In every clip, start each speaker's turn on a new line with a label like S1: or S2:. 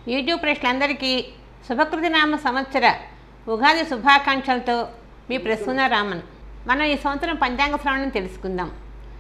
S1: YouTube ప్రేక్షకులందరికీ శుభకృతి నామ సంవత్సర ఉగాది శుభాకాంక్షలతో మీ ప్రసూన రామన్ మనం ఈ సంవత్సరం పంచాంగ శ్రవణం తెలుసుకుందాం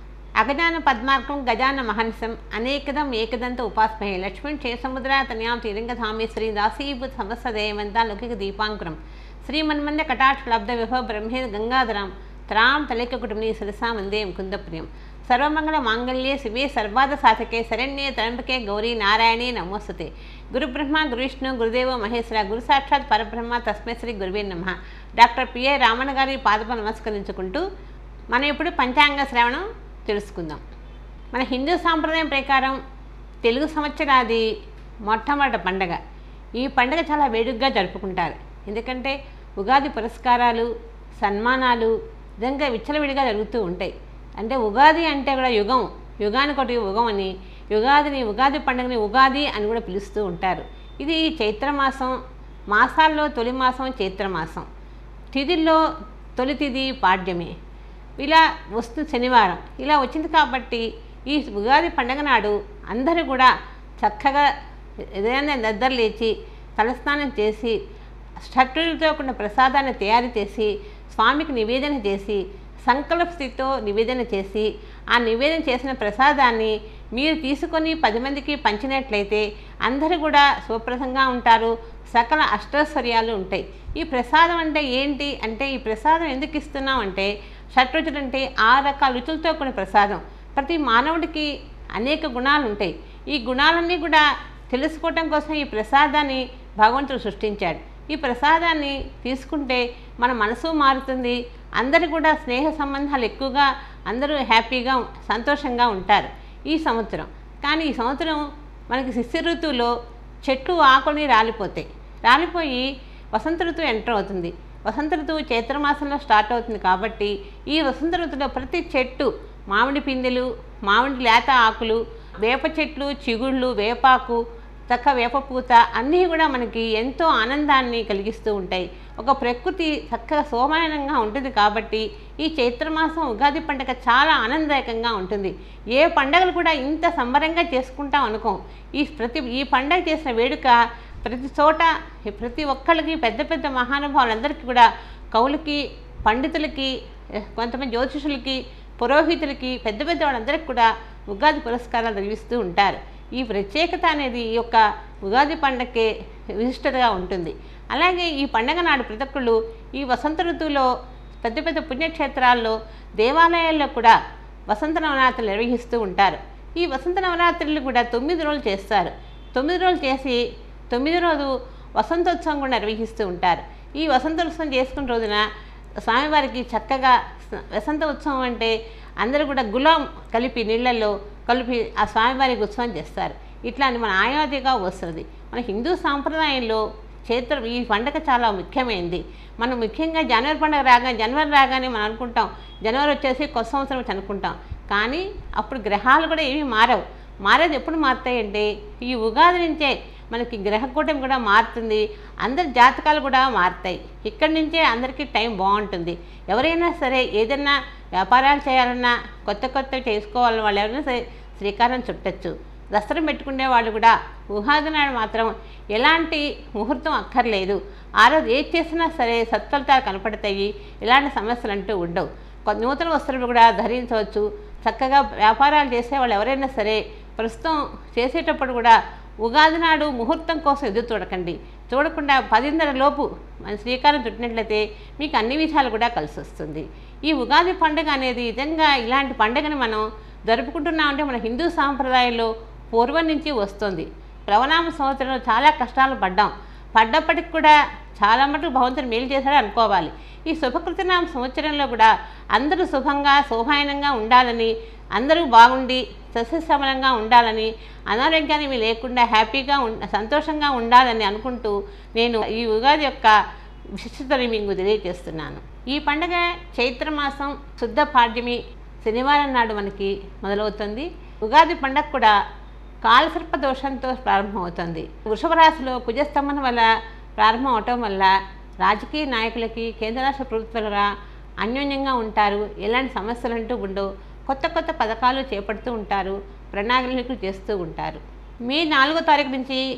S1: అగజాన పద్మార్కం గజాన మహర్షం అనేకదం ఏకదంత ఉపాస్మహే లక్ష్మణ్ క్షేసముద్ర తన్యాం శ్రీరంగధామేశ్వరి దాసీభూత సమస్తదేవంత లౌకిక దీపాంకురం శ్రీమన్మంద కటాక్ష లబ్ధ విభవ బ్రహ్మే గంగాధరం త్రాం తలేక కుటుంబీ సరసా వందే ముకుందప్రియం సర్వమంగళ మాంగళ్యే శివే సర్వాద సాధకే శరణ్యే త్రంబకే గౌరీ నారాయణే నమోస్తుతే గురు బ్రహ్మ గురు విష్ణు గురుదేవ మహేశ్వర గురు సాక్షాత్ పరబ్రహ్మ తస్మై శ్రీ గురువే నమ డాక్టర్ పిఏ రామణ గారి పాదప నమస్కరించుకుంటూ మనం ఇప్పుడు పంచాంగ శ్రవణం తెలుసుకుందాం మన హిందూ సాంప్రదాయం ప్రకారం తెలుగు సంవత్సరాది మొట్టమొదటి పండగ ఈ పండగ చాలా వేడుకగా జరుపుకుంటారు ఎందుకంటే ఉగాది పురస్కారాలు సన్మానాలు విధంగా విచ్చలవిడిగా జరుగుతూ ఉంటాయి అంటే ఉగాది అంటే కూడా యుగం యుగానికి ఒకటి యుగం అని యుగాదిని ఉగాది పండుగని ఉగాది అని కూడా పిలుస్తూ ఉంటారు ఇది చైత్రమాసం మాసాల్లో తొలి మాసం చైత్రమాసం తిథిల్లో తొలి తిథి పాడ్యమే ఇలా వస్తుంది శనివారం ఇలా వచ్చింది కాబట్టి ఈ ఉగాది పండగ నాడు అందరూ కూడా చక్కగా ఏదైనా నిద్ర లేచి తలస్నానం చేసి షట్టులతో కూడిన ప్రసాదాన్ని తయారు చేసి స్వామికి నివేదన చేసి సంకల్ప స్థితితో నివేదన చేసి ఆ నివేదన చేసిన ప్రసాదాన్ని మీరు తీసుకొని పది మందికి పంచినట్లయితే అందరూ కూడా శుభప్రదంగా ఉంటారు సకల అష్టైశ్వర్యాలు ఉంటాయి ఈ ప్రసాదం అంటే ఏంటి అంటే ఈ ప్రసాదం ఎందుకు ఇస్తున్నాం అంటే షట్రుచులు అంటే ఆరు రకాల రుచులతో కూడిన ప్రసాదం ప్రతి మానవుడికి అనేక గుణాలు ఉంటాయి ఈ గుణాలన్నీ కూడా తెలుసుకోవటం కోసం ఈ ప్రసాదాన్ని భగవంతుడు సృష్టించాడు ఈ ప్రసాదాన్ని తీసుకుంటే మన మనసు మారుతుంది అందరూ కూడా స్నేహ సంబంధాలు ఎక్కువగా అందరూ హ్యాపీగా సంతోషంగా ఉంటారు ఈ సంవత్సరం కానీ ఈ సంవత్సరం మనకి శిశిర ఋతువులో చెట్లు ఆకులని రాలిపోతాయి రాలిపోయి వసంత ఋతువు ఎంటర్ అవుతుంది వసంత ఋతువు చైత్రమాసంలో స్టార్ట్ అవుతుంది కాబట్టి ఈ వసంత ఋతువులో ప్రతి చెట్టు మామిడి పిందెలు మామిడి లేత ఆకులు వేప చెట్లు చిగుళ్ళు వేపాకు చక్క వేపపూత అన్నీ కూడా మనకి ఎంతో ఆనందాన్ని కలిగిస్తూ ఉంటాయి ఒక ప్రకృతి చక్కగా సోమయంగా ఉంటుంది కాబట్టి ఈ చైత్రమాసం ఉగాది పండుగ చాలా ఆనందదాయకంగా ఉంటుంది ఏ పండగలు కూడా ఇంత సంబరంగా చేసుకుంటాం అనుకోం ఈ ప్రతి ఈ పండగ చేసిన వేడుక ప్రతి చోట ప్రతి ఒక్కళ్ళకి పెద్ద పెద్ద మహానుభావులందరికీ కూడా కవులకి పండితులకి కొంతమంది జ్యోతిషులకి పురోహితులకి పెద్ద పెద్ద వాళ్ళందరికీ కూడా ఉగాది పురస్కారాలు నిర్వహిస్తూ ఉంటారు ఈ ప్రత్యేకత అనేది ఈ యొక్క ఉగాది పండగకే విశిష్టతగా ఉంటుంది అలాగే ఈ పండగ నాడు ప్రతి ఒక్కళ్ళు ఈ వసంత ఋతువులో పెద్ద పెద్ద పుణ్యక్షేత్రాల్లో దేవాలయాల్లో కూడా వసంత నవరాత్రులు నిర్వహిస్తూ ఉంటారు ఈ వసంత నవరాత్రులు కూడా తొమ్మిది రోజులు చేస్తారు తొమ్మిది రోజులు చేసి తొమ్మిది రోజు వసంతోత్సవం కూడా నిర్వహిస్తూ ఉంటారు ఈ వసంతోత్సవం చేసుకున్న రోజున స్వామివారికి చక్కగా వసంత ఉత్సవం అంటే అందరూ కూడా గులాం కలిపి నీళ్ళల్లో కలిపి ఆ స్వామివారికి ఉత్సవం చేస్తారు ఇట్లాంటి మన ఆయాదిగా వస్తుంది మన హిందూ సాంప్రదాయంలో చైత్ర ఈ పండగ చాలా ముఖ్యమైనది మనం ముఖ్యంగా జనవరి పండుగ రాగా జనవరి రాగానే మనం అనుకుంటాం జనవరి వచ్చేసి కొత్త సంవత్సరం వచ్చి అనుకుంటాం కానీ అప్పుడు గ్రహాలు కూడా ఏమీ మారవు మారేది ఎప్పుడు మారుతాయంటే ఈ ఉగాది నుంచే మనకి గ్రహకూటమి కూడా మారుతుంది అందరి జాతకాలు కూడా మారుతాయి ఇక్కడి నుంచే అందరికీ టైం బాగుంటుంది ఎవరైనా సరే ఏదైనా వ్యాపారాలు చేయాలన్నా కొత్త కొత్త చేసుకోవాలన్న వాళ్ళు ఎవరైనా సరే శ్రీకారం చుట్టచ్చు దసరం పెట్టుకునే వాళ్ళు కూడా ఉగాది నాడు మాత్రం ఎలాంటి ముహూర్తం అక్కర్లేదు ఆ రోజు ఏది చేసినా సరే సత్ఫలితాలు కనపడతాయి ఇలాంటి సమస్యలు అంటూ ఉండవు కొ- నూతన వస్త్రాలు కూడా ధరించవచ్చు చక్కగా వ్యాపారాలు చేసే వాళ్ళు ఎవరైనా సరే ప్రస్తుతం చేసేటప్పుడు కూడా ఉగాది నాడు ముహూర్తం కోసం ఎదురు చూడకండి చూడకుండా పదిన్నర లోపు మన శ్రీకారం చుట్టినట్లయితే మీకు అన్ని విషయాలు కూడా కలిసి వస్తుంది ఈ ఉగాది పండుగ అనేది నిజంగా ఇలాంటి పండుగని మనం జరుపుకుంటున్నామంటే మన హిందూ సాంప్రదాయంలో పూర్వం నుంచి వస్తుంది ప్లవనామ సంవత్సరంలో చాలా కష్టాలు పడ్డాం పడ్డప్పటికి కూడా చాలా మటుకు భగవంతుడు మేలు చేశాడు అనుకోవాలి ఈ శుభకృతనామ సంవత్సరంలో కూడా అందరూ శుభంగా శోభాయనంగా ఉండాలని అందరూ బాగుండి సస్యశ్రమలంగా ఉండాలని అనారోగ్యాన్ని మీ లేకుండా హ్యాపీగా ఉం సంతోషంగా ఉండాలని అనుకుంటూ నేను ఈ ఉగాది యొక్క విశిష్టతని మీకు తెలియజేస్తున్నాను ఈ పండగ చైత్రమాసం శుద్ధ పాడ్యమి శనివారం నాడు మనకి మొదలవుతుంది ఉగాది పండగ కూడా కాలసర్ప దోషంతో ప్రారంభమవుతుంది వృషభ రాశిలో కుజస్తంభన వల్ల ప్రారంభం అవటం వల్ల రాజకీయ నాయకులకి కేంద్ర రాష్ట్ర ప్రభుత్వాలుగా అన్యోన్యంగా ఉంటారు ఎలాంటి సమస్యలు అంటూ ఉండవు కొత్త కొత్త పథకాలు చేపడుతూ ఉంటారు ప్రణాళికలు చేస్తూ ఉంటారు మే నాలుగో తారీఖు నుంచి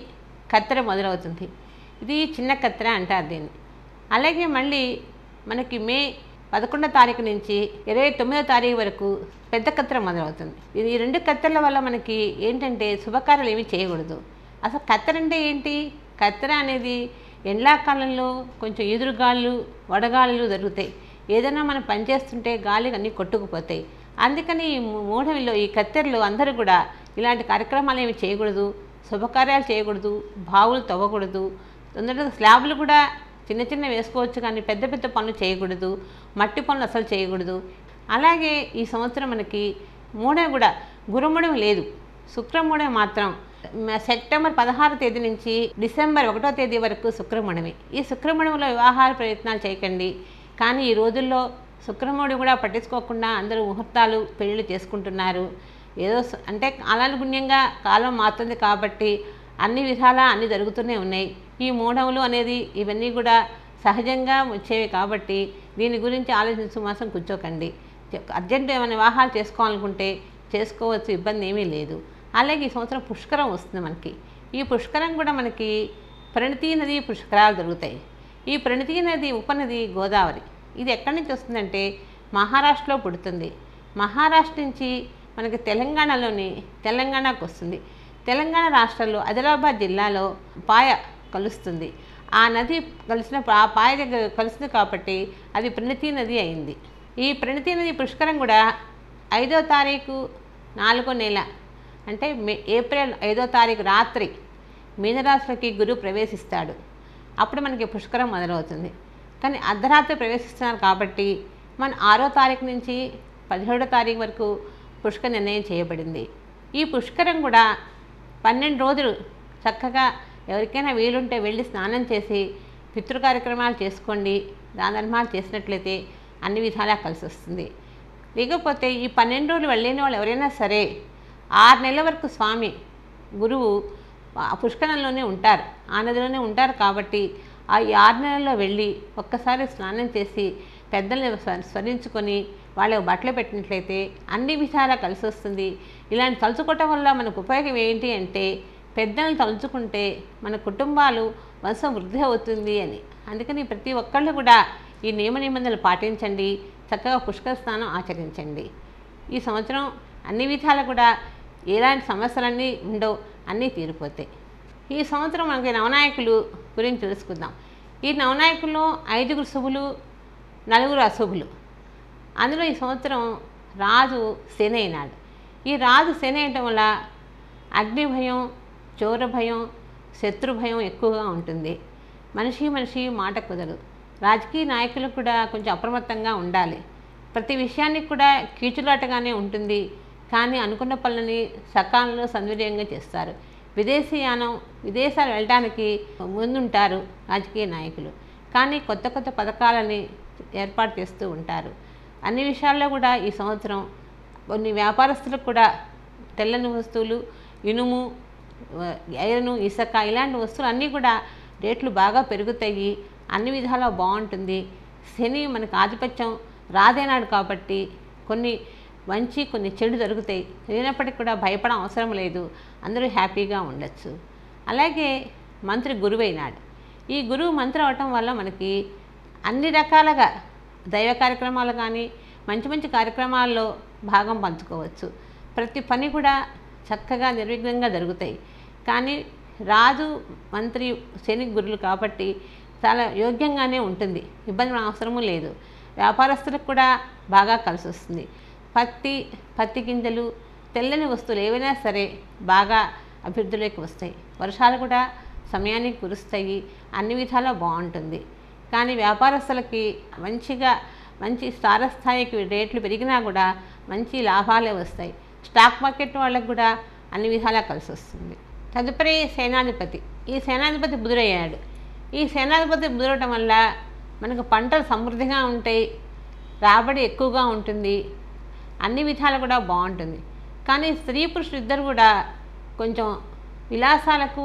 S1: కత్తెర మొదలవుతుంది ఇది చిన్న కత్తెర అంటారు దీన్ని అలాగే మళ్ళీ మనకి మే పదకొండో తారీఖు నుంచి ఇరవై తొమ్మిదో తారీఖు వరకు పెద్ద కత్తెర మొదలవుతుంది ఇది ఈ రెండు కత్తెరల వల్ల మనకి ఏంటంటే శుభకార్యాలు ఏమీ చేయకూడదు అసలు కత్తెర అంటే ఏంటి కత్తెర అనేది ఎండాకాలంలో కొంచెం ఎదురుగాళ్ళు వడగాళ్ళు జరుగుతాయి ఏదైనా మనం పనిచేస్తుంటే గాలి అన్నీ కొట్టుకుపోతాయి అందుకని ఈ మూ- మూఢవిలో ఈ కత్తెరలు అందరూ కూడా ఇలాంటి కార్యక్రమాలు ఏమి చేయకూడదు శుభకార్యాలు చేయకూడదు బావులు తవ్వకూడదు తొందరగా స్లాబ్లు కూడా చిన్న చిన్న వేసుకోవచ్చు కానీ పెద్ద పెద్ద పనులు చేయకూడదు మట్టి పనులు అసలు చేయకూడదు అలాగే ఈ సంవత్సరం మనకి మూడే కూడా గురుముడం లేదు శుక్రముడం మాత్రం మ- సెప్టెంబర్ పదహారు తేదీ నుంచి డిసెంబర్ ఒకటో తేదీ వరకు శుక్రముడమి ఈ శుక్రముడంలో వివాహాల ప్రయత్నాలు చేయకండి కానీ ఈ రోజుల్లో శుక్రముడి కూడా పట్టించుకోకుండా అందరూ ముహూర్తాలు పెళ్ళిళ్ళు చేసుకుంటున్నారు ఏదో స- అంటే కాలానుగుణ్యంగా కాలం మారుతుంది కాబట్టి అన్ని విధాలా అన్ని జరుగుతూనే ఉన్నాయి ఈ మూఢములు అనేది ఇవన్నీ కూడా సహజంగా వచ్చేవి కాబట్టి దీని గురించి ఆలోచించు మాసం కూర్చోకండి అర్జెంట్ ఏమైనా వివాహాలు చేసుకోవాలనుకుంటే చేసుకోవచ్చు ఇబ్బంది ఏమీ లేదు అలాగే ఈ సంవత్సరం పుష్కరం వస్తుంది మనకి ఈ పుష్కరం కూడా మనకి ప్రణతి నది పుష్కరాలు దొరుకుతాయి ఈ ప్రణతి నది ఉపనది గోదావరి ఇది ఎక్కడి నుంచి వస్తుందంటే మహారాష్ట్రలో పుడుతుంది మహారాష్ట్ర నుంచి మనకి తెలంగాణలోని తెలంగాణకు వస్తుంది తెలంగాణ రాష్ట్రంలో ఆదిలాబాద్ జిల్లాలో పాయ కలుస్తుంది ఆ నది కలిసిన ఆ పాయ దగ్గర కలుస్తుంది కాబట్టి అది ప్రణతి నది అయింది ఈ ప్రణతి నది పుష్కరం కూడా ఐదో తారీఖు నాలుగో నెల అంటే మే ఏప్రిల్ ఐదో తారీఖు రాత్రి మీనరాశిలోకి గురువు ప్రవేశిస్తాడు అప్పుడు మనకి పుష్కరం మొదలవుతుంది కానీ అర్ధరాత్రి ప్రవేశిస్తున్నారు కాబట్టి మన ఆరో తారీఖు నుంచి పదిహేడో తారీఖు వరకు పుష్కర నిర్ణయం చేయబడింది ఈ పుష్కరం కూడా పన్నెండు రోజులు చక్కగా ఎవరికైనా వీలుంటే వెళ్ళి స్నానం చేసి పితృ కార్యక్రమాలు చేసుకోండి దాన ధర్మాలు చేసినట్లయితే అన్ని విధాలా కలిసి వస్తుంది లేకపోతే ఈ పన్నెండు రోజులు వెళ్ళలేని వాళ్ళు ఎవరైనా సరే ఆరు నెలల వరకు స్వామి గురువు ఆ పుష్కరంలోనే ఉంటారు ఆ నదిలోనే ఉంటారు కాబట్టి ఆ ఈ ఆరు నెలల్లో వెళ్ళి ఒక్కసారి స్నానం చేసి పెద్దల్ని స్మ- స్మరించుకొని వాళ్ళకి బట్టలు పెట్టినట్లయితే అన్ని విధాలా కలిసి వస్తుంది ఇలాంటి తలుచుకోవటం వల్ల మనకు ఉపయోగం ఏంటి అంటే పెద్దలను తలుచుకుంటే మన కుటుంబాలు వంశం వృద్ధి అవుతుంది అని అందుకని ప్రతి ఒక్కళ్ళు కూడా ఈ నియమ నిబంధనలు పాటించండి చక్కగా పుష్కర స్నానం ఆచరించండి ఈ సంవత్సరం అన్ని విధాలు కూడా ఎలాంటి సమస్యలన్నీ ఉండవు అన్నీ తీరిపోతాయి ఈ సంవత్సరం మనకి నవనాయకులు గురించి తెలుసుకుందాం ఈ నవనాయకుల్లో ఐదుగురు శుభులు నలుగురు అశుభులు అందులో ఈ సంవత్సరం రాజు శని అయినాడు ఈ రాజు శని అయినటం వల్ల అగ్ని భయం చోర భయం శత్రు భయం ఎక్కువగా ఉంటుంది మనిషి మనిషి మాట కుదరదు రాజకీయ నాయకులు కూడా కొంచెం అప్రమత్తంగా ఉండాలి ప్రతి విషయానికి కూడా కీచులాటగానే ఉంటుంది కానీ అనుకున్న పనులని సకాలంలో సద్వినియోగంగా చేస్తారు విదేశీయానం విదేశాలు వెళ్ళడానికి ముందుంటారు రాజకీయ నాయకులు కానీ కొత్త కొత్త పథకాలని ఏర్పాటు చేస్తూ ఉంటారు అన్ని విషయాల్లో కూడా ఈ సంవత్సరం కొన్ని వ్యాపారస్తులకు కూడా తెల్లని వస్తువులు ఇనుము వ- ఐరను ఇసుక ఇలాంటి వస్తువులు అన్నీ కూడా రేట్లు బాగా పెరుగుతాయి అన్ని విధాలా బాగుంటుంది శని మనకు ఆధిపత్యం రాదేనాడు కాబట్టి కొన్ని మంచి కొన్ని చెడు జరుగుతాయి జరిగినప్పటికీ కూడా భయపడ అవసరం లేదు అందరూ హ్యాపీగా ఉండొచ్చు అలాగే మంత్రి గురువైనాడు ఈ గురువు మంత్రి అవటం వల్ల మనకి అన్ని రకాలుగా దైవ కార్యక్రమాలు కానీ మంచి మంచి కార్యక్రమాల్లో భాగం పంచుకోవచ్చు ప్రతి పని కూడా చక్కగా నిర్విఘ్నంగా జరుగుతాయి కానీ రాజు మంత్రి శని గురులు కాబట్టి చాలా యోగ్యంగానే ఉంటుంది ఇబ్బంది పడే అవసరము లేదు వ్యాపారస్తులకు కూడా బాగా కలిసి వస్తుంది పత్తి పత్తి గింజలు తెల్లని వస్తువులు ఏవైనా సరే బాగా అభివృద్ధిలోకి వస్తాయి వర్షాలు కూడా సమయానికి కురుస్తాయి అన్ని విధాలా బాగుంటుంది కానీ వ్యాపారస్తులకి మంచిగా మంచి స్థారస్థాయికి రేట్లు పెరిగినా కూడా మంచి లాభాలే వస్తాయి స్టాక్ మార్కెట్ వాళ్ళకి కూడా అన్ని విధాలా కలిసి వస్తుంది తదుపరి సేనాధిపతి ఈ సేనాధిపతి బుధుడయ్యాడు ఈ సేనాధిపతి బుధుడటం వల్ల మనకు పంటలు సమృద్ధిగా ఉంటాయి రాబడి ఎక్కువగా ఉంటుంది అన్ని విధాలు కూడా బాగుంటుంది కానీ స్త్రీ పురుషులు ఇద్దరు కూడా కొంచెం విలాసాలకు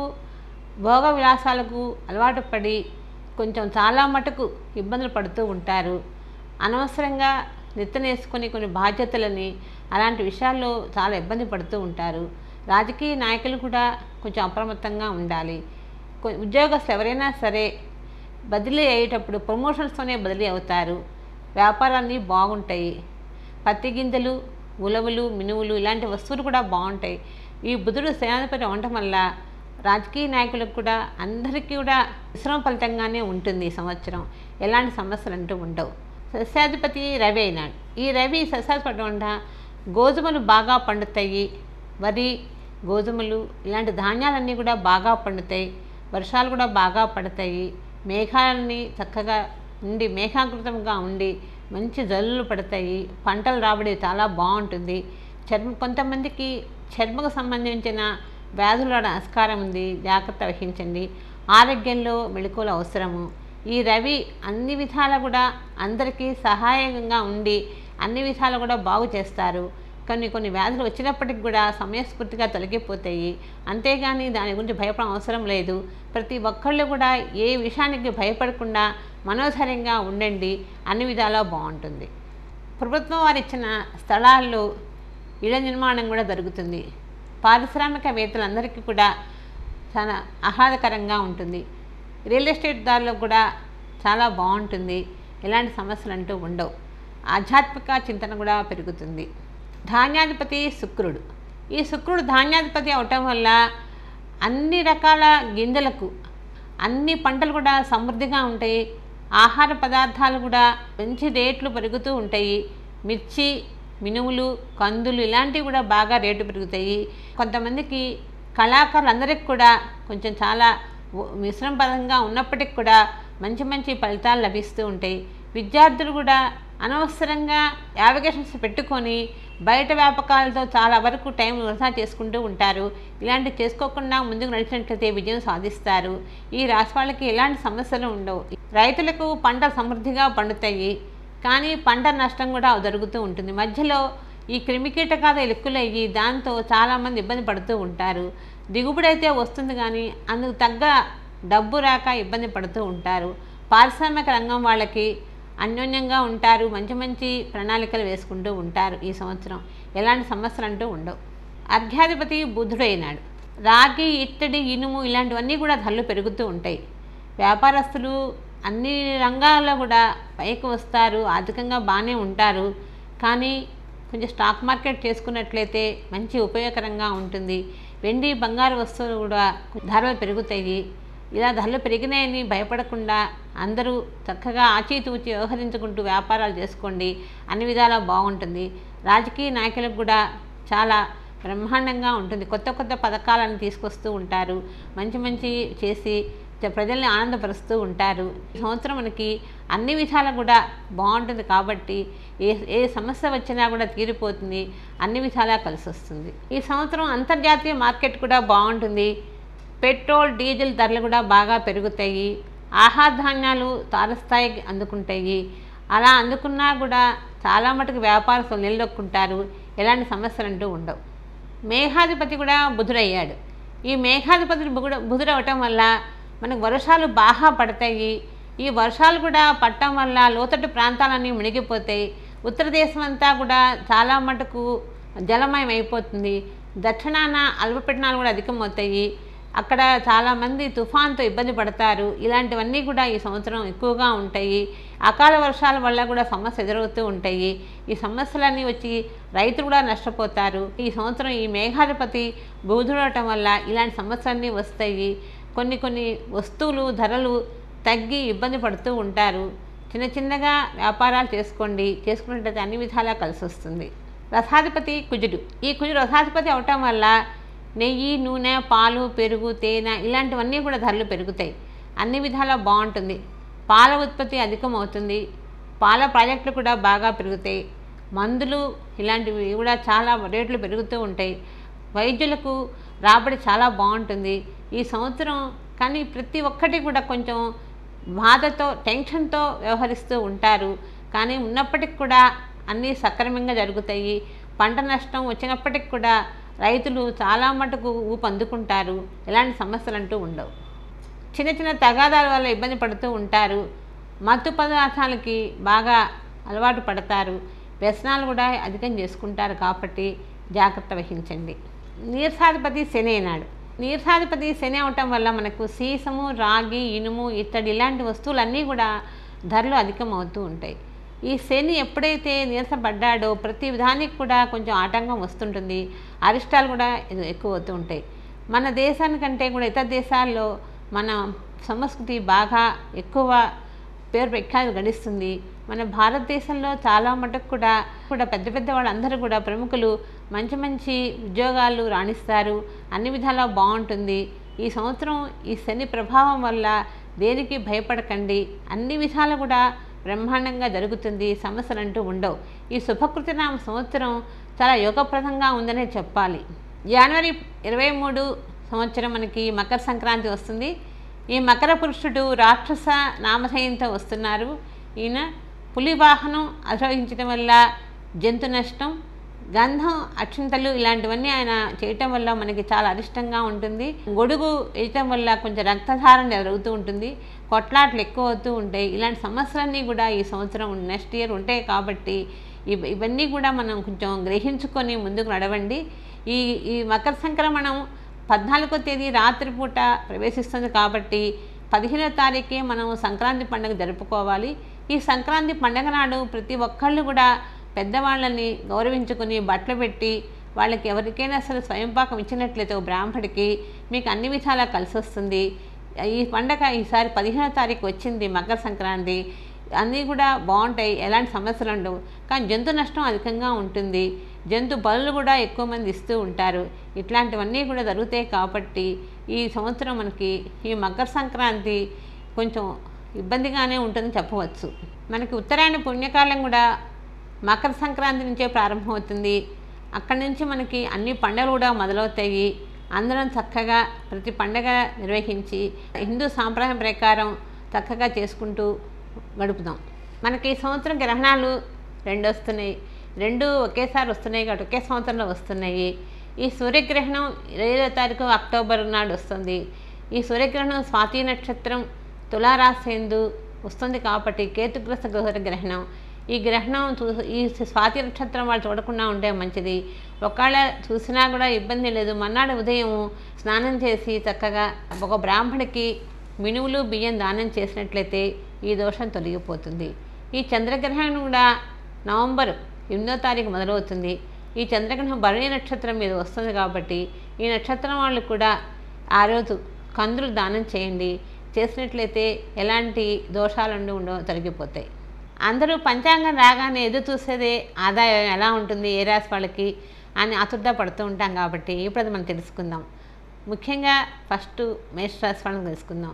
S1: భోగ విలాసాలకు అలవాటు పడి కొంచెం చాలా మటుకు ఇబ్బందులు పడుతూ ఉంటారు అనవసరంగా నెత్తనేసుకొని కొన్ని బాధ్యతలని అలాంటి విషయాల్లో చాలా ఇబ్బంది పడుతూ ఉంటారు రాజకీయ నాయకులు కూడా కొంచెం అప్రమత్తంగా ఉండాలి కొ- ఉద్యోగస్తులు ఎవరైనా సరే బదిలీ అయ్యేటప్పుడు ప్రమోషన్స్తోనే బదిలీ అవుతారు వ్యాపారాన్ని బాగుంటాయి పత్తి గింజలు ఉలవలు మినువులు ఇలాంటి వస్తువులు కూడా బాగుంటాయి ఈ బుధుడు సేనాధిపతి ఉండటం వల్ల రాజకీయ నాయకులకు కూడా అందరికీ కూడా మిశ్రమ ఫలితంగానే ఉంటుంది ఈ సంవత్సరం ఎలాంటి సమస్యలు అంటూ ఉండవు సస్యాధిపతి రవి అయినాడు ఈ రవి సస్యాధిపతి ఉండ గోధుమలు బాగా పండుతాయి వరి గోధుమలు ఇలాంటి ధాన్యాలన్నీ కూడా బాగా పండుతాయి వర్షాలు కూడా బాగా పడతాయి మేఘాలన్నీ చక్కగా ఉండి మేఘాకృతంగా ఉండి మంచి జల్లులు పడతాయి పంటలు రాబడి చాలా బాగుంటుంది చర్మ కొంతమందికి చర్మకు సంబంధించిన వ్యాధుల రావడం ఆస్కారం ఉంది జాగ్రత్త వహించండి ఆరోగ్యంలో మెళుకువలు అవసరము ఈ రవి అన్ని విధాలా కూడా అందరికీ సహాయంగా ఉండి అన్ని విధాలు కూడా బాగు చేస్తారు కొన్ని కొన్ని వ్యాధులు వచ్చినప్పటికి కూడా సమయస్ఫూర్తిగా తొలగిపోతాయి అంతేగాని దాని గురించి భయపడడం అవసరం లేదు ప్రతి ఒక్కళ్ళు కూడా ఏ విషయానికి భయపడకుండా మనోధైర్యంగా ఉండండి అన్ని విధాలా బాగుంటుంది ప్రభుత్వం వారు ఇచ్చిన స్థలాల్లో ఇళ్ల నిర్మాణం కూడా జరుగుతుంది పారిశ్రామికవేత్తలందరికీ కూడా చాలా ఆహ్లాదకరంగా ఉంటుంది రియల్ ఎస్టేట్ దారిలో కూడా చాలా బాగుంటుంది ఎలాంటి సమస్యలు అంటూ ఉండవు ఆధ్యాత్మిక చింతన కూడా పెరుగుతుంది ధాన్యాధిపతి శుక్రుడు ఈ శుక్రుడు ధాన్యాధిపతి అవటం వల్ల అన్ని రకాల గింజలకు అన్ని పంటలు కూడా సమృద్ధిగా ఉంటాయి ఆహార పదార్థాలు కూడా మంచి రేట్లు పెరుగుతూ ఉంటాయి మిర్చి మినుములు కందులు ఇలాంటివి కూడా బాగా రేటు పెరుగుతాయి కొంతమందికి కళాకారులందరికీ కూడా కొంచెం చాలా ఉ- మిశ్రమపదంగా ఉన్నప్పటికి కూడా మంచి మంచి ఫలితాలు లభిస్తూ ఉంటాయి విద్యార్థులు కూడా అనవసరంగా యావిగేషన్స్ పెట్టుకొని బయట వ్యాపకాలతో చాలా వరకు టైం వృధా చేసుకుంటూ ఉంటారు ఇలాంటివి చేసుకోకుండా ముందుకు నడిచినట్లయితే విజయం సాధిస్తారు ఈ రాశి వాళ్ళకి ఎలాంటి సమస్యలు ఉండవు రైతులకు పంట సమృద్ధిగా పండుతాయి కానీ పంట నష్టం కూడా జరుగుతూ ఉంటుంది మధ్యలో ఈ క్రిమికీటకాలు ఎక్కులయ్యి దాంతో చాలామంది ఇబ్బంది పడుతూ ఉంటారు దిగుబడి అయితే వస్తుంది కానీ అందుకు తగ్గ డబ్బు రాక ఇబ్బంది పడుతూ ఉంటారు పారిశ్రామిక రంగం వాళ్ళకి అన్యోన్యంగా ఉంటారు మంచి మంచి ప్రణాళికలు వేసుకుంటూ ఉంటారు ఈ సంవత్సరం ఎలాంటి సమస్యలు అంటూ ఉండవు అర్ఘ్యాధిపతి బుధుడైనాడు రాగి ఇత్తడి ఇనుము ఇలాంటివన్నీ కూడా ధరలు పెరుగుతూ ఉంటాయి వ్యాపారస్తులు అన్ని రంగాల్లో కూడా పైకి వస్తారు ఆర్థికంగా బాగానే ఉంటారు కానీ కొంచెం స్టాక్ మార్కెట్ చేసుకున్నట్లయితే మంచి ఉపయోగకరంగా ఉంటుంది వెండి బంగారు వస్తువులు కూడా ధరలు పెరుగుతాయి ఇలా ధరలు పెరిగినాయని భయపడకుండా అందరూ చక్కగా ఆచితూచి వ్యవహరించుకుంటూ వ్యాపారాలు చేసుకోండి అన్ని విధాలా బాగుంటుంది రాజకీయ నాయకులకు కూడా చాలా బ్రహ్మాండంగా ఉంటుంది కొత్త కొత్త పథకాలను తీసుకొస్తూ ఉంటారు మంచి మంచి చేసి చ- ప్రజల్ని ఆనందపరుస్తూ ఉంటారు ఈ సంవత్సరం మనకి అన్ని విధాలా కూడా బాగుంటుంది కాబట్టి ఏ ఏ సమస్య వచ్చినా కూడా తీరిపోతుంది అన్ని విధాలా కలిసి వస్తుంది ఈ సంవత్సరం అంతర్జాతీయ మార్కెట్ కూడా బాగుంటుంది పెట్రోల్ డీజిల్ ధరలు కూడా బాగా పెరుగుతాయి ఆహార ధాన్యాలు తారస్థాయికి అందుకుంటాయి అలా అందుకున్నా కూడా చాలా మటుకు వ్యాపారస్తులు నిలదొక్కుంటారు ఎలాంటి సమస్యలు అంటూ ఉండవు మేఘాధిపతి కూడా బుధుడయ్యాడు ఈ మేఘాధిపతి బుధుడు బుధుడవటం వల్ల మనకు వర్షాలు బాగా పడతాయి ఈ వర్షాలు కూడా పట్టడం వల్ల లోతట్టు ప్రాంతాలన్నీ మునిగిపోతాయి ఉత్తర దేశం అంతా కూడా చాలా మటుకు జలమయం అయిపోతుంది దక్షిణాన అల్పపీడనాలు కూడా అధికమవుతాయి అక్కడ చాలామంది తుఫాన్తో ఇబ్బంది పడతారు ఇలాంటివన్నీ కూడా ఈ సంవత్సరం ఎక్కువగా ఉంటాయి అకాల వర్షాల వల్ల కూడా సమస్య ఎదురవుతూ ఉంటాయి ఈ సమస్యలన్నీ వచ్చి రైతులు కూడా నష్టపోతారు ఈ సంవత్సరం ఈ మేఘాధిపతి బూదుడటం వల్ల ఇలాంటి సమస్యలన్నీ వస్తాయి కొన్ని కొన్ని వస్తువులు ధరలు తగ్గి ఇబ్బంది పడుతూ ఉంటారు చిన్న చిన్నగా వ్యాపారాలు చేసుకోండి చేసుకున్నట్లయితే అన్ని విధాలా కలిసి వస్తుంది రథాధిపతి కుజుడు ఈ కుజుడు రథాధిపతి అవటం వల్ల నెయ్యి నూనె పాలు పెరుగు తేనె ఇలాంటివన్నీ కూడా ధరలు పెరుగుతాయి అన్ని విధాలా బాగుంటుంది పాల ఉత్పత్తి అధికమవుతుంది పాల ప్రాజెక్టులు కూడా బాగా పెరుగుతాయి మందులు ఇలాంటివి కూడా చాలా రేట్లు పెరుగుతూ ఉంటాయి వైద్యులకు రాబడి చాలా బాగుంటుంది ఈ సంవత్సరం కానీ ప్రతి ఒక్కటి కూడా కొంచెం బాధతో టెన్షన్తో వ్యవహరిస్తూ ఉంటారు కానీ ఉన్నప్పటికి కూడా అన్నీ సక్రమంగా జరుగుతాయి పంట నష్టం వచ్చినప్పటికి కూడా రైతులు చాలా మటుకు ఊపు అందుకుంటారు ఎలాంటి సమస్యలు అంటూ ఉండవు చిన్న చిన్న తగాదాల వల్ల ఇబ్బంది పడుతూ ఉంటారు మత్తు పదార్థాలకి బాగా అలవాటు పడతారు వ్యసనాలు కూడా అధికం చేసుకుంటారు కాబట్టి జాగ్రత్త వహించండి నీరసాధిపతి శని అయినాడు నీరసాధిపతి శని అవటం వల్ల మనకు సీసము రాగి ఇనుము ఇత్తడి ఇలాంటి వస్తువులన్నీ కూడా ధరలు అధికం అవుతూ ఉంటాయి ఈ శని ఎప్పుడైతే నీరసపడ్డాడో ప్రతి విధానికి కూడా కొంచెం ఆటంకం వస్తుంటుంది అరిష్టాలు కూడా ఎ- ఎక్కువ అవుతూ ఉంటాయి మన దేశానికంటే కూడా ఇతర దేశాల్లో మన సంస్కృతి బాగా ఎక్కువ పేరు ప్రఖ్యాతి గడిస్తుంది మన భారతదేశంలో చాలా మటుకు కూడా కూడా పెద్ద పెద్ద వాళ్ళందరూ కూడా ప్రముఖులు మంచి మంచి ఉద్యోగాలు రాణిస్తారు అన్ని విధాలా బాగుంటుంది ఈ సంవత్సరం ఈ శని ప్రభావం వల్ల దేనికి భయపడకండి అన్ని విధాలు కూడా బ్రహ్మాండంగా జరుగుతుంది సమస్యలు అంటూ ఉండవు ఈ శుభకృతినామ సంవత్సరం చాలా యోగప్రదంగా ఉందనే చెప్పాలి జనవరి ఇరవై మూడు సంవత్సరం మనకి మకర సంక్రాంతి వస్తుంది ఈ మకర పురుషుడు రాక్షస నామధేయంతో వస్తున్నారు ఈయన పులి వాహనం అధిరోహించడం వల్ల జంతు నష్టం గంధం అక్షింతలు ఇలాంటివన్నీ ఆయన చేయటం వల్ల మనకి చాలా అరిష్టంగా ఉంటుంది గొడుగు వేయటం వల్ల కొంచెం రక్తధారణ జరుగుతూ ఉంటుంది కొట్లాట్లు ఎక్కువ అవుతూ ఉంటాయి ఇలాంటి సమస్యలన్నీ కూడా ఈ సంవత్సరం నెక్స్ట్ ఇయర్ ఉంటాయి కాబట్టి ఇవ- ఇవన్నీ కూడా మనం కొంచెం గ్రహించుకొని ముందుకు నడవండి ఈ ఈ మకర సంక్రమణం పద్నాలుగో తేదీ రాత్రిపూట ప్రవేశిస్తుంది కాబట్టి పదిహేనో తారీఖే మనం సంక్రాంతి పండుగ జరుపుకోవాలి ఈ సంక్రాంతి పండుగ నాడు ప్రతి ఒక్కళ్ళు కూడా పెద్దవాళ్ళని గౌరవించుకుని బట్టలు పెట్టి వాళ్ళకి ఎవరికైనా అసలు స్వయంపాకం ఇచ్చినట్లయితే ఓ బ్రాహ్మడికి మీకు అన్ని విధాలా కలిసి వస్తుంది ఈ పండగ ఈసారి పదిహేనో తారీఖు వచ్చింది మకర సంక్రాంతి అన్నీ కూడా బాగుంటాయి ఎలాంటి సమస్యలు ఉండవు కానీ జంతు నష్టం అధికంగా ఉంటుంది జంతు బలులు కూడా ఎక్కువ మంది ఇస్తూ ఉంటారు ఇట్లాంటివన్నీ కూడా జరుగుతాయి కాబట్టి ఈ సంవత్సరం మనకి ఈ మకర సంక్రాంతి కొంచెం ఇబ్బందిగానే ఉంటుందని చెప్పవచ్చు మనకి ఉత్తరాయణ పుణ్యకాలం కూడా మకర సంక్రాంతి నుంచే ప్రారంభమవుతుంది అక్కడి నుంచి మనకి అన్ని పండుగలు కూడా మొదలవుతాయి అందరం చక్కగా ప్రతి పండగ నిర్వహించి హిందూ సాంప్రదాయం ప్రకారం చక్కగా చేసుకుంటూ గడుపుదాం మనకి ఈ సంవత్సరం గ్రహణాలు రెండు వస్తున్నాయి రెండు ఒకేసారి వస్తున్నాయి కాబట్టి ఒకే సంవత్సరంలో వస్తున్నాయి ఈ సూర్యగ్రహణం ఇరవై తారీఖు అక్టోబర్ నాడు వస్తుంది ఈ సూర్యగ్రహణం స్వాతి నక్షత్రం తులారాశేందు వస్తుంది కాబట్టి కేతుగ్రస్త సూర్యగ్రహణం ఈ గ్రహణం చూ ఈ స్వాతి నక్షత్రం వాళ్ళు చూడకుండా ఉంటే మంచిది ఒకవేళ చూసినా కూడా ఇబ్బంది లేదు మన్నాడు ఉదయం స్నానం చేసి చక్కగా ఒక బ్రాహ్మడికి మినువులు బియ్యం దానం చేసినట్లయితే ఈ దోషం తొలగిపోతుంది ఈ చంద్రగ్రహణం కూడా నవంబర్ ఎనిమిదో తారీఖు మొదలవుతుంది ఈ చంద్రగ్రహణం భరణి నక్షత్రం మీద వస్తుంది కాబట్టి ఈ నక్షత్రం వాళ్ళు కూడా ఆ రోజు కందులు దానం చేయండి చేసినట్లయితే ఎలాంటి దోషాలు ఉండవు తొలగిపోతాయి అందరూ పంచాంగం రాగానే ఎదురు చూసేదే ఆదాయం ఎలా ఉంటుంది ఏ రాశి వాళ్ళకి అని ఆతుర్దా పడుతూ ఉంటాం కాబట్టి ఇప్పుడు అది మనం తెలుసుకుందాం ముఖ్యంగా ఫస్ట్ మేష రాశి వాళ్ళని తెలుసుకుందాం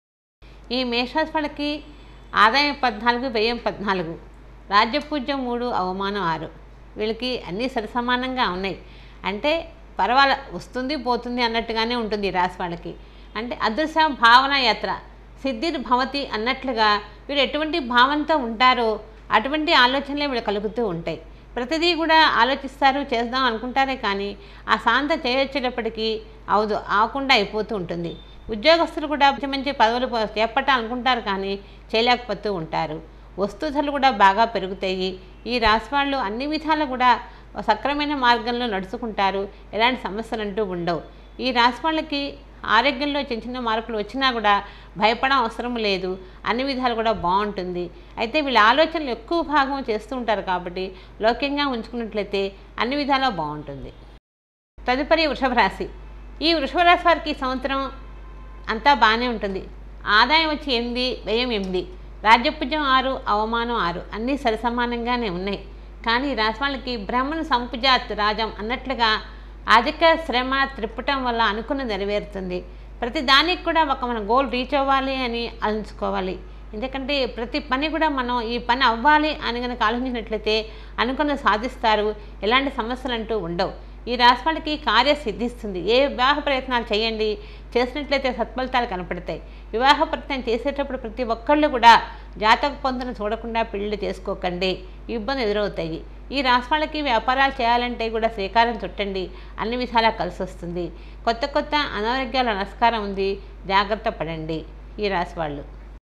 S1: ఈ మేషరాశి వాళ్ళకి ఆదాయం పద్నాలుగు వ్యయం పద్నాలుగు రాజ్యపూజ్యం మూడు అవమానం ఆరు వీళ్ళకి అన్నీ సరిసమానంగా ఉన్నాయి అంటే పర్వాల వస్తుంది పోతుంది అన్నట్టుగానే ఉంటుంది ఈ రాశి వాళ్ళకి అంటే అదృశ్య భావన యాత్ర సిద్ధిర్ భవతి అన్నట్లుగా వీరు ఎటువంటి భావనతో ఉంటారో అటువంటి ఆలోచనలే వీళ్ళు కలుగుతూ ఉంటాయి ప్రతిదీ కూడా ఆలోచిస్తారు చేద్దాం అనుకుంటారే కానీ ఆ శాంత చేయొచ్చేటప్పటికీ అవదు ఆకుండా అయిపోతూ ఉంటుంది ఉద్యోగస్తులు కూడా మంచి మంచి పదవులు ప- చేపట్టాలనుకుంటారు కానీ చేయలేకపోతూ ఉంటారు వస్తు ధరలు కూడా బాగా పెరుగుతాయి ఈ రాశి వాళ్ళు అన్ని విధాలు కూడా సక్రమైన మార్గంలో నడుచుకుంటారు ఎలాంటి సమస్యలు అంటూ ఉండవు ఈ రాశి వాళ్ళకి ఆరోగ్యంలో చిన్న చిన్న మార్పులు వచ్చినా కూడా భయపడ అవసరం లేదు అన్ని విధాలు కూడా బాగుంటుంది అయితే వీళ్ళ ఆలోచనలు ఎక్కువ భాగం చేస్తూ ఉంటారు కాబట్టి లౌక్యంగా ఉంచుకున్నట్లయితే అన్ని విధాలా బాగుంటుంది తదుపరి వృషభ రాశి ఈ వృషభ రాశి వారికి ఈ సంవత్సరం అంతా బాగానే ఉంటుంది ఆదాయం వచ్చి ఎనిమిది వ్యయం ఎనిమిది రాజ్యపుజ్యం ఆరు అవమానం ఆరు అన్నీ సరిసమానంగానే ఉన్నాయి కానీ ఈ రాశి వాళ్ళకి బ్రహ్మను సంపుజాత్ రాజం అన్నట్లుగా అధిక శ్రమ త్రిప్పటం వల్ల అనుకున్న నెరవేరుతుంది ప్రతి దానికి కూడా ఒక మన గోల్ రీచ్ అవ్వాలి అని ఆలోచించుకోవాలి ఎందుకంటే ప్రతి పని కూడా మనం ఈ పని అవ్వాలి అని కనుక ఆలోచించినట్లయితే అనుకున్న సాధిస్తారు ఎలాంటి సమస్యలు అంటూ ఉండవు ఈ రాశి వాళ్ళకి కార్య సిద్ధిస్తుంది ఏ వివాహ ప్రయత్నాలు చేయండి చేసినట్లయితే సత్ఫలితాలు కనపడతాయి వివాహ ప్రయత్నం చేసేటప్పుడు ప్రతి ఒక్కళ్ళు కూడా జాతక పొందును చూడకుండా పెళ్లి చేసుకోకండి ఇబ్బంది ఎదురవుతాయి ఈ రాశి వాళ్ళకి వ్యాపారాలు చేయాలంటే కూడా శ్రీకారం చుట్టండి అన్ని విధాలా కలిసి వస్తుంది కొత్త కొత్త అనారోగ్యాల నమస్కారం ఉంది జాగ్రత్త పడండి ఈ రాశి వాళ్ళు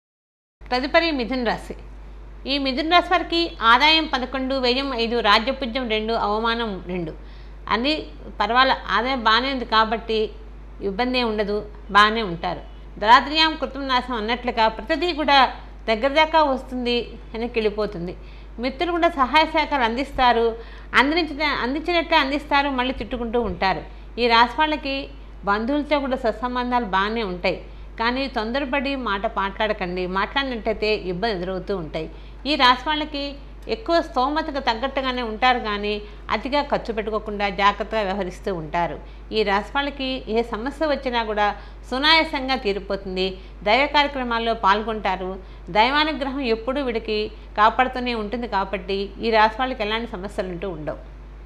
S1: తదుపరి మిథున రాశి ఈ మిథున రాశి వారికి ఆదాయం పదకొండు వ్యయం ఐదు రాజ్యపుజ్యం రెండు అవమానం రెండు అన్నీ పర్వాల ఆదాయం బాగానే ఉంది కాబట్టి ఇబ్బంది ఏమి ఉండదు బాగానే ఉంటారు దరాద్రియాం కృతం నాశం అన్నట్లుగా ప్రతిదీ కూడా దగ్గర దాకా వస్తుంది వెనక్కి వెళ్ళిపోతుంది మిత్రులు కూడా సహాయ సహకారాలు అందిస్తారు అందించిన అందించినట్లే అందిస్తారు మళ్ళీ తిట్టుకుంటూ ఉంటారు ఈ రాశి వాళ్ళకి బంధువులతో కూడా సత్సంబంధాలు బాగానే ఉంటాయి కానీ తొందరపడి మాట మాట్లాడకండి మాట్లాడినట్టయితే ఇబ్బంది ఎదురవుతూ ఉంటాయి ఈ రాశి వాళ్ళకి ఎక్కువ స్తోమతకు తగ్గట్టుగానే ఉంటారు కానీ అతిగా ఖర్చు పెట్టుకోకుండా జాగ్రత్తగా వ్యవహరిస్తూ ఉంటారు ఈ రాశి వాళ్ళకి ఏ సమస్య వచ్చినా కూడా సునాయాసంగా తీరిపోతుంది దైవ కార్యక్రమాల్లో పాల్గొంటారు దైవానుగ్రహం ఎప్పుడూ వీడికి కాపాడుతూనే ఉంటుంది కాబట్టి ఈ రాశి వాళ్ళకి ఎలాంటి సమస్యలు ఉంటూ ఉండవు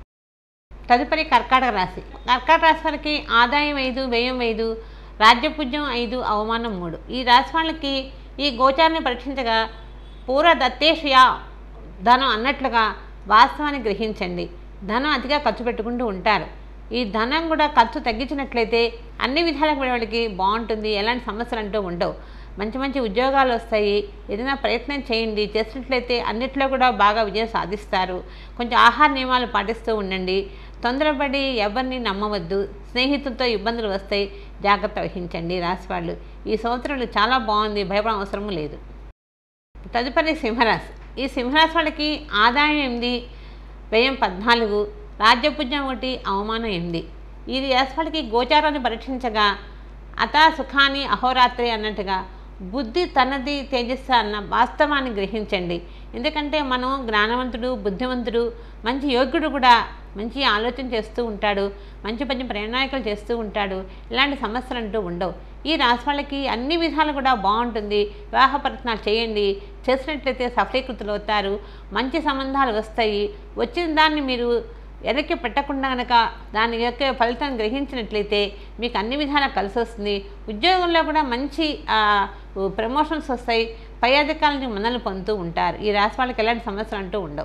S1: తదుపరి కర్కాటక రాశి కర్కాటక రాశి వారికి ఆదాయం ఐదు వ్యయం ఐదు రాజ్యపూజ్యం ఐదు అవమానం మూడు ఈ రాశి వాళ్ళకి ఈ గోచారాన్ని పరీక్షించగా పూర్వ దత్తేషయా ధనం అన్నట్లుగా వాస్తవాన్ని గ్రహించండి ధనం అతిగా ఖర్చు పెట్టుకుంటూ ఉంటారు ఈ ధనం కూడా ఖర్చు తగ్గించినట్లయితే అన్ని విధాలకు కూడా వాళ్ళకి బాగుంటుంది ఎలాంటి సమస్యలు అంటూ ఉండవు మంచి మంచి ఉద్యోగాలు వస్తాయి ఏదైనా ప్రయత్నం చేయండి చేసినట్లయితే అన్నిట్లో కూడా బాగా విజయం సాధిస్తారు కొంచెం ఆహార నియమాలు పాటిస్తూ ఉండండి తొందరపడి ఎవరిని నమ్మవద్దు స్నేహితులతో ఇబ్బందులు వస్తాయి జాగ్రత్త వహించండి రాశివాళ్ళు ఈ సంవత్సరంలో చాలా బాగుంది భయపడ అవసరం లేదు తదుపరి సింహరాశి ఈ సింహరాశి వాళ్ళకి ఆదాయం ఎనిమిది వ్యయం పద్నాలుగు రాజ్యపుణ్యం ఒకటి అవమానం ఎనిమిది ఇది రాశి వాళ్ళకి గోచారాన్ని పరీక్షించగా అతా సుఖాన్ని అహోరాత్రి అన్నట్టుగా బుద్ధి తనది తేజస్సు అన్న వాస్తవాన్ని గ్రహించండి ఎందుకంటే మనం జ్ఞానవంతుడు బుద్ధివంతుడు మంచి యోగ్యుడు కూడా మంచి ఆలోచన చేస్తూ ఉంటాడు మంచి మంచి ప్రణాళికలు చేస్తూ ఉంటాడు ఇలాంటి సమస్యలు అంటూ ఉండవు ఈ రాశి వాళ్ళకి అన్ని విధాలు కూడా బాగుంటుంది వివాహ ప్రయత్నాలు చేయండి చేసినట్లయితే సఫలీకృతులు అవుతారు మంచి సంబంధాలు వస్తాయి వచ్చిన దాన్ని మీరు వెనక్కి పెట్టకుండా కనుక దాని యొక్క ఫలితాన్ని గ్రహించినట్లయితే మీకు అన్ని విధాలా కలిసి వస్తుంది ఉద్యోగంలో కూడా మంచి ప్రమోషన్స్ వస్తాయి పై అధికారులని మనల్ని పొందుతూ ఉంటారు ఈ రాశి వాళ్ళకి ఎలాంటి సమస్యలు అంటూ ఉండవు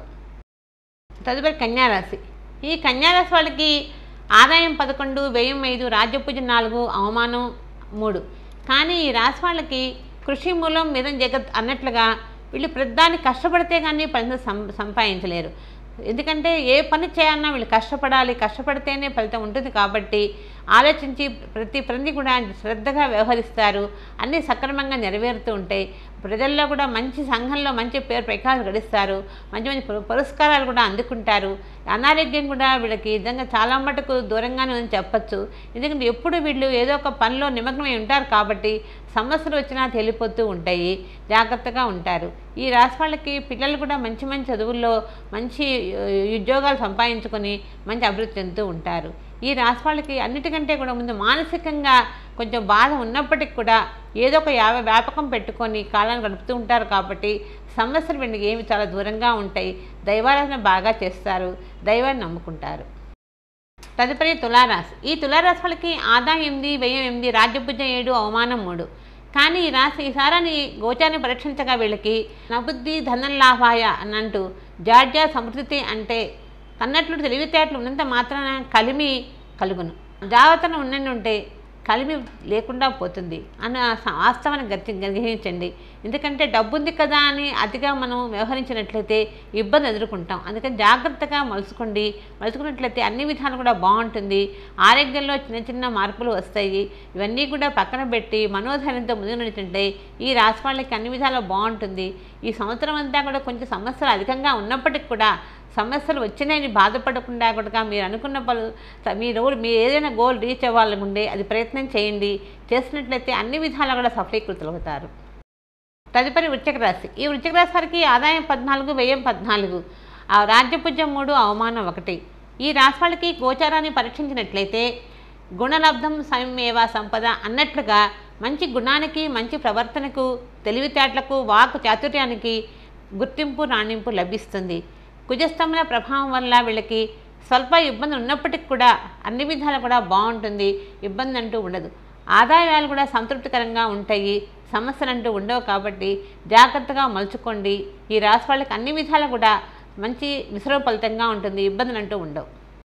S1: తదుపరి కన్యారాశి ఈ కన్యారాశి వాళ్ళకి ఆదాయం పదకొండు వ్యయం ఐదు రాజ్యపూజ నాలుగు అవమానం మూడు కానీ ఈ రాశి వాళ్ళకి కృషి మూలం మిదం జగత్ అన్నట్లుగా వీళ్ళు ప్రతిదాన్ని కష్టపడితే కానీ ఫలితం సం సంపాదించలేరు ఎందుకంటే ఏ పని చేయాలన్నా వీళ్ళు కష్టపడాలి కష్టపడితేనే ఫలితం ఉంటుంది కాబట్టి ఆలోచించి ప్రతి పని కూడా శ్రద్ధగా వ్యవహరిస్తారు అన్నీ సక్రమంగా నెరవేరుతూ ఉంటాయి ప్రజల్లో కూడా మంచి సంఘంలో మంచి పేరు ప్రకారం గడిస్తారు మంచి మంచి పుర- పురస్కారాలు కూడా అందుకుంటారు అనారోగ్యం కూడా వీళ్ళకి నిజంగా చాలా మటుకు దూరంగానే ఉందని చెప్పచ్చు ఎందుకంటే ఎప్పుడు వీళ్ళు ఏదో ఒక పనిలో నిమగ్నమై ఉంటారు కాబట్టి సమస్యలు వచ్చినా తేలిపోతూ ఉంటాయి జాగ్రత్తగా ఉంటారు ఈ రాశి వాళ్ళకి పిల్లలు కూడా మంచి మంచి చదువుల్లో మంచి ఆ, ఉద్యోగాలు సంపాదించుకొని మంచి అభివృద్ధి చెందుతూ ఉంటారు ఈ రాశి వాళ్ళకి అన్నిటికంటే కూడా ముందు మానసికంగా కొంచెం బాధ ఉన్నప్పటికి కూడా ఏదో ఒక యావ వ్యాపకం పెట్టుకొని కాలాన్ని గడుపుతూ ఉంటారు కాబట్టి సమస్యలు వీళ్ళకి ఏమి చాలా దూరంగా ఉంటాయి దైవారాధన బాగా చేస్తారు దైవాన్ని నమ్ముకుంటారు తదుపరి తులారాశి ఈ తులారాశి వాళ్ళకి ఆదాయం ఎనిమిది వ్యయం ఎనిమిది రాజ్యభుజం ఏడు అవమానం మూడు కానీ ఈ రాశి ఈ సారాన్ని గోచారాన్ని పరీక్షించగా వీళ్ళకి నబుద్ధి ధనం లాభాయ అని అంటూ జాడ్య సమృద్ధి అంటే కన్నట్లు తెలివితేటలు ఉన్నంత మాత్రాన కలిమి కలుగును జాగ్రత్తన ఉన్నట్టు ఉంటే కలిమి లేకుండా పోతుంది అన్న స- వాస్తవాన్ని గతి గ్రహించండి ఎందుకంటే డబ్బు ఉంది కదా అని అతిగా మనం వ్యవహరించినట్లయితే ఇబ్బంది ఎదుర్కొంటాం అందుకని జాగ్రత్తగా మలుచుకోండి మలుచుకున్నట్లయితే అన్ని విధాలు కూడా బాగుంటుంది ఆరోగ్యంలో చిన్న చిన్న మార్పులు వస్తాయి ఇవన్నీ కూడా పక్కన పెట్టి మనోధైర్యంతో ముందుకు నడుచుంటే ఈ రాశి వాళ్ళకి అన్ని విధాలు బాగుంటుంది ఈ సంవత్సరం అంతా కూడా కొంచెం సమస్యలు అధికంగా ఉన్నప్పటికి కూడా సమస్యలు వచ్చినాయని బాధపడకుండా కూడా మీరు అనుకున్న పలు మీ రోల్ మీరు ఏదైనా గోల్ రీచ్ అవ్వాలనుకుంటే అది ప్రయత్నం చేయండి చేసినట్లయితే అన్ని విధాలా కూడా సఫలీకృతులు అవుతారు తదుపరి వృశ్చిక రాశి ఈ వృశ్చిక రాశి వారికి ఆదాయం పద్నాలుగు వ్యయం పద్నాలుగు ఆ రాజ్యపూజ్యం మూడు అవమానం ఒకటి ఈ రాశి వాళ్ళకి గోచారాన్ని పరీక్షించినట్లయితే గుణలబ్ధం సమయమేవ సంపద అన్నట్లుగా మంచి గుణానికి మంచి ప్రవర్తనకు తెలివితేటలకు వాక్ చాతుర్యానికి గుర్తింపు రాణింపు లభిస్తుంది కుజస్తంభన ప్రభావం వల్ల వీళ్ళకి స్వల్ప ఇబ్బంది ఉన్నప్పటికీ కూడా అన్ని విధాలు కూడా బాగుంటుంది ఇబ్బంది అంటూ ఉండదు ఆదాయాలు కూడా సంతృప్తికరంగా ఉంటాయి సమస్యలు అంటూ ఉండవు కాబట్టి జాగ్రత్తగా మలుచుకోండి ఈ రాశి వాళ్ళకి అన్ని విధాలు కూడా మంచి విసురు ఫలితంగా ఉంటుంది ఇబ్బందులు అంటూ ఉండవు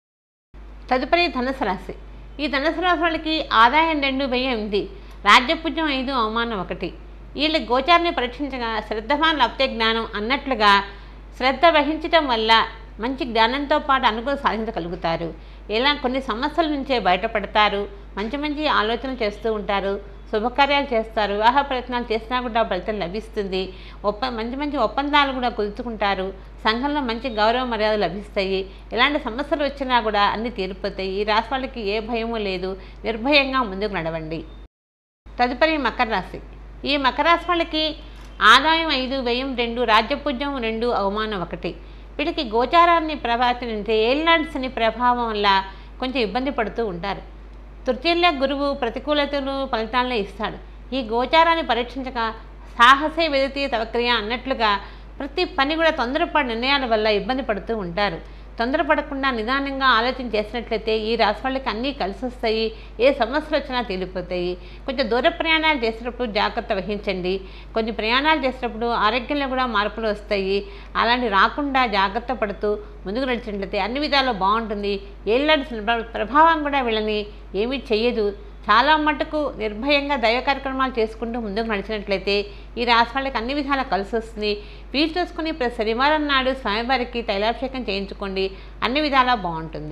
S1: తదుపరి ధనుసు రాశి ఈ ధనుసు రాశి వాళ్ళకి ఆదాయం రెండు వెయ్యి ఎనిమిది రాజ్యపుణ్యం ఐదు అవమానం ఒకటి వీళ్ళ గోచారాన్ని పరీక్షించగా శ్రద్ధవాన్ లబ్ధే జ్ఞానం అన్నట్లుగా శ్రద్ధ వహించటం వల్ల మంచి జ్ఞానంతో పాటు అనుకూల సాధించగలుగుతారు ఇలా కొన్ని సమస్యల నుంచే బయటపడతారు మంచి మంచి ఆలోచనలు చేస్తూ ఉంటారు శుభకార్యాలు చేస్తారు వివాహ ప్రయత్నాలు చేసినా కూడా ఫలితం లభిస్తుంది ఒప్ప మంచి మంచి ఒప్పందాలు కూడా కుదుర్చుకుంటారు సంఘంలో మంచి గౌరవ మర్యాదలు లభిస్తాయి ఎలాంటి సమస్యలు వచ్చినా కూడా అన్నీ తీరిపోతాయి ఈ రాశి వాళ్ళకి ఏ భయము లేదు నిర్భయంగా ముందుకు నడవండి తదుపరి మకర రాశి ఈ మకర రాశి వాళ్ళకి ఆదాయం ఐదు వ్యయం రెండు రాజ్యపూజ్యం రెండు అవమానం ఒకటి వీటికి గోచారాన్ని ప్రభావితం అంటే ఏళ్ళనాటి శని ప్రభావం వల్ల కొంచెం ఇబ్బంది పడుతూ ఉంటారు తృతీయంలో గురువు ప్రతికూలతలు ఫలితాలను ఇస్తాడు ఈ గోచారాన్ని పరీక్షించక సాహసే వెదితి తవక్రియ అన్నట్లుగా ప్రతి పని కూడా తొందరపడి నిర్ణయాల వల్ల ఇబ్బంది పడుతూ ఉంటారు తొందరపడకుండా నిదానంగా ఆలోచన చేసినట్లయితే ఈ రాశి వాళ్ళకి అన్నీ కలిసి వస్తాయి ఏ సమస్యలు వచ్చినా తేలిపోతాయి కొంచెం దూర ప్రయాణాలు చేసేటప్పుడు జాగ్రత్త వహించండి కొన్ని ప్రయాణాలు చేసేటప్పుడు ఆరోగ్యంలో కూడా మార్పులు వస్తాయి అలాంటి రాకుండా జాగ్రత్త పడుతూ ముందుకు నడిచినట్లయితే అన్ని విధాలు బాగుంటుంది ఏళ్ళని ప్రభావం కూడా వీళ్ళని ఏమీ చెయ్యదు చాలా మటుకు నిర్భయంగా దైవ కార్యక్రమాలు చేసుకుంటూ ముందుకు నడిచినట్లయితే ఈ రాశి వాళ్ళకి అన్ని విధాలా కలిసి వస్తుంది వీలు చూసుకుని ప్రతి శనివారం నాడు స్వామివారికి తైలాభిషేకం చేయించుకోండి అన్ని విధాలా బాగుంటుంది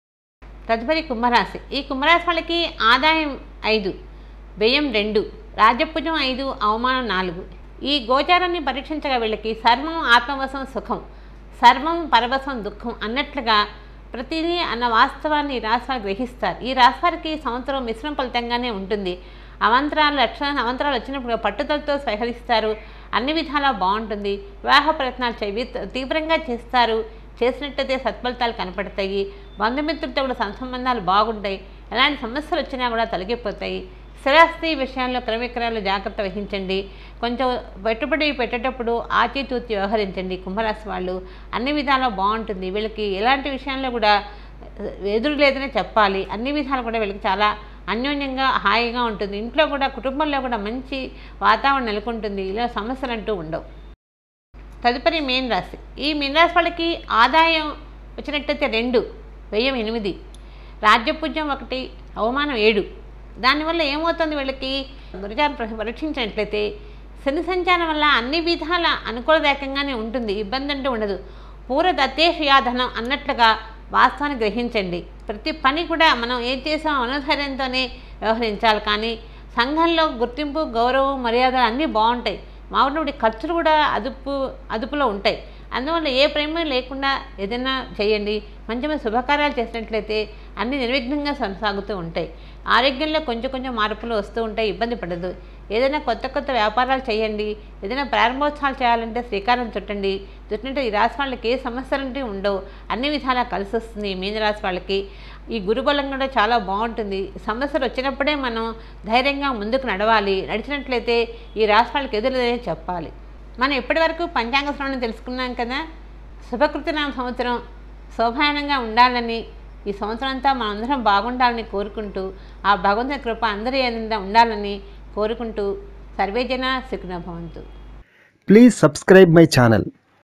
S1: తదుపరి కుంభరాశి ఈ కుంభరాశి వాళ్ళకి ఆదాయం ఐదు వ్యయం రెండు రాజ్యపుజం ఐదు అవమానం నాలుగు ఈ గోచారాన్ని పరీక్షించగా వీళ్ళకి సర్వం ఆత్మవశం సుఖం సర్వం పరవశం దుఃఖం అన్నట్లుగా ప్రతిదీ అన్న వాస్తవాన్ని ఈ రాశివారు గ్రహిస్తారు ఈ రాశివారికి సంవత్సరం మిశ్రమ ఫలితంగానే ఉంటుంది అవంతరాలు లక్షణ అవంతరాలు వచ్చినప్పుడు పట్టుదలతో స్వీకరిస్తారు అన్ని విధాలా బాగుంటుంది వివాహ ప్రయత్నాలు చేవి తీవ్రంగా చేస్తారు చేసినట్టయితే సత్ఫలితాలు కనపడతాయి బంధుమిత్రులతో కూడా సంబంధాలు బాగుంటాయి ఎలాంటి సమస్యలు వచ్చినా కూడా తొలగిపోతాయి స్థిరాస్తి విషయాల్లో క్రమవిక్రయాలు జాగ్రత్త వహించండి కొంచెం పెట్టుబడి పెట్టేటప్పుడు ఆచితూచి వ్యవహరించండి కుంభరాశి వాళ్ళు అన్ని విధాలా బాగుంటుంది వీళ్ళకి ఎలాంటి విషయాల్లో కూడా ఎదురు లేదనే చెప్పాలి అన్ని విధాలు కూడా వీళ్ళకి చాలా అన్యోన్యంగా హాయిగా ఉంటుంది ఇంట్లో కూడా కుటుంబంలో కూడా మంచి వాతావరణం నెలకొంటుంది ఇలా సమస్యలు అంటూ ఉండవు తదుపరి మీన రాశి ఈ మీన రాశి వాళ్ళకి ఆదాయం వచ్చినట్టయితే రెండు వ్యయం ఎనిమిది రాజ్యపూజ్యం ఒకటి అవమానం ఏడు దానివల్ల ఏమవుతుంది వీళ్ళకి గురుజాన్ని పరీక్షించినట్లయితే శని సంచారం వల్ల అన్ని విధాల అనుకూలదాయకంగానే ఉంటుంది ఇబ్బంది అంటూ ఉండదు పూర్వ దత్తేషయాధనం అన్నట్లుగా వాస్తవాన్ని గ్రహించండి ప్రతి పని కూడా మనం ఏం చేసాం అనుధైర్యంతోనే వ్యవహరించాలి కానీ సంఘంలో గుర్తింపు గౌరవం మర్యాదలు అన్నీ బాగుంటాయి మామూలు ఖర్చులు కూడా అదుపు అదుపులో ఉంటాయి అందువల్ల ఏ ప్రేమ లేకుండా ఏదైనా చేయండి మంచి మంచి శుభకార్యాలు చేసినట్లయితే అన్ని నిర్విఘ్నంగా కొనసాగుతూ ఉంటాయి ఆరోగ్యంలో కొంచెం కొంచెం మార్పులు వస్తూ ఉంటాయి ఇబ్బంది పడదు ఏదైనా కొత్త కొత్త వ్యాపారాలు చేయండి ఏదైనా ప్రారంభోత్సవాలు చేయాలంటే శ్రీకారం చుట్టండి చుట్టినట్టు ఈ రాశి వాళ్ళకి ఏ సమస్యలంటే ఉండవు అన్ని విధాలా కలిసి వస్తుంది మీనరాశి వాళ్ళకి ఈ గురుబలం కూడా చాలా బాగుంటుంది సమస్యలు వచ్చినప్పుడే మనం ధైర్యంగా ముందుకు నడవాలి నడిచినట్లయితే ఈ రాశి వాళ్ళకి ఎదురుదనే చెప్పాలి మనం ఇప్పటివరకు పంచాంగ శ్రవణం తెలుసుకున్నాం కదా శుభకృతనామ సంవత్సరం శోభాయనంగా ఉండాలని ఈ సంవత్సరం అంతా మనందరం బాగుండాలని కోరుకుంటూ ఆ భగవంతుని కృప అందరి ఏదైనా ఉండాలని కోరుకుంటూ సర్వేజన సుఖిన భవంతు
S2: Please subscribe my channel